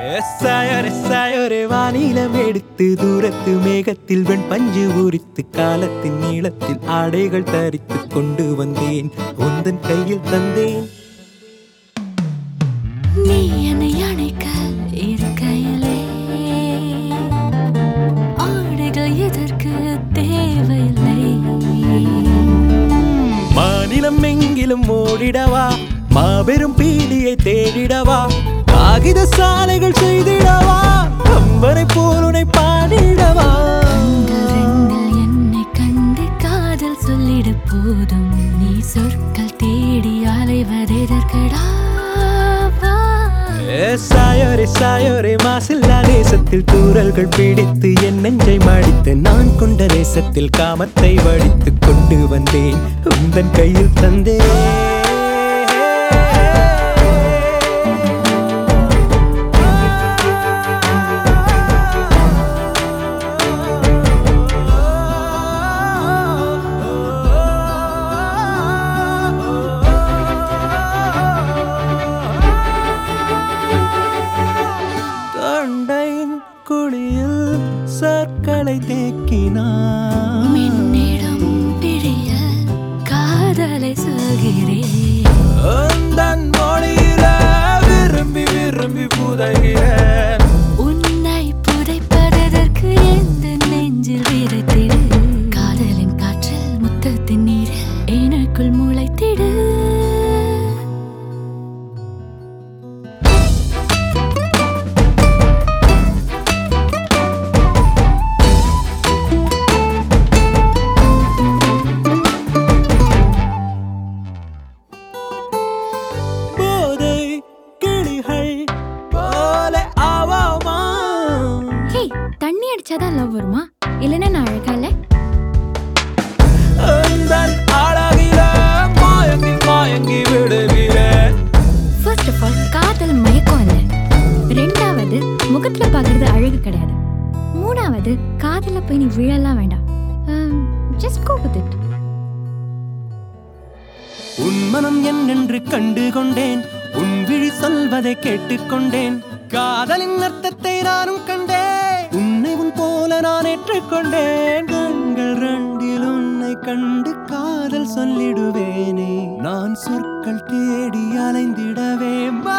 சாயரே சாயரே வானிலம் எடுத்து தூரத்து மேகத்தில் வெண் பஞ்சு உரித்து காலத்தின் நீளத்தில் ஆடைகள் தரித்து கொண்டு வந்தேன் உந்தன் கையில் தந்தேன் நீ என்னை அணைக்க இருக்கையிலே ஆடைகள் எதற்கு தேவையில்லை மாநிலம் எங்கிலும் ஓடிடவா மாபெரும் பீடியை தேடிடவா காகித சாலைகள் செய்திடவா கம்பனை போலுனை பாடிடவா கண்கள் ரெண்டில் என்னை கண்டு காதல் சொல்லிட போதும் நீ சொற்கள் தேடி அலைவதெதற்கடா வா. ஏ சாயோரே சாயோரே மாசில்லா நேசத்தில் தூரல்கள் பிடித்து என் நெஞ்சை மாடித்து நான் கொண்ட நேசத்தில் காமத்தை வடித்து கொண்டு வந்தேன் உந்தன் கையில் தந்தேன் தொண்டையின் குழியில் சொற்களை தேக்கினான் மின்னிடம் பிரிய காதலை சொல்கிறேன் உந்தன் மொழியில விரும்பி விரும்பி புதைகிறேன் உன்னை புதைப்பதற்கு எந்த நெஞ்சில் விதைத்திடு காதலின் காற்றில் முத்தத்தின் நீரில் எனக்குள் முளைத்திடு போதை கிளிகள் போல ஆவாமா ஹே தண்ணி அடிச்சாதான் லவ் வருமா இல்லைன்னா நான் அழகா இல்ல உந்தன் அழகில மாயங்கி மாயங்கி விடுகிறேன் ஃபர்ஸ்ட் ஆஃப் ஆல் காதல் மயக்கம் இல்ல ரெண்டாவது முகத்துல பாக்குறது அழகு கிடையாது மூணாவது காதல போய் நீ விழலாம் வேண்டாம் ஜஸ்ட் கோ வித் இட் உன் மனம் என்னென்று கண்டு கொண்டேன் உன் விழி சொல்வதை கேட்டுக்கொண்டேன் காதலின் அர்த்தத்தை நானும் கண்டேன் உன்னை உன் போல நான் ஏற்றுக்கொண்டேன் கண்கள் ரெண்டில் உன்னை கண்டு காதல் சொல்லிடுவேனே நான் சொற்கள் தேடி அலைந்திடவே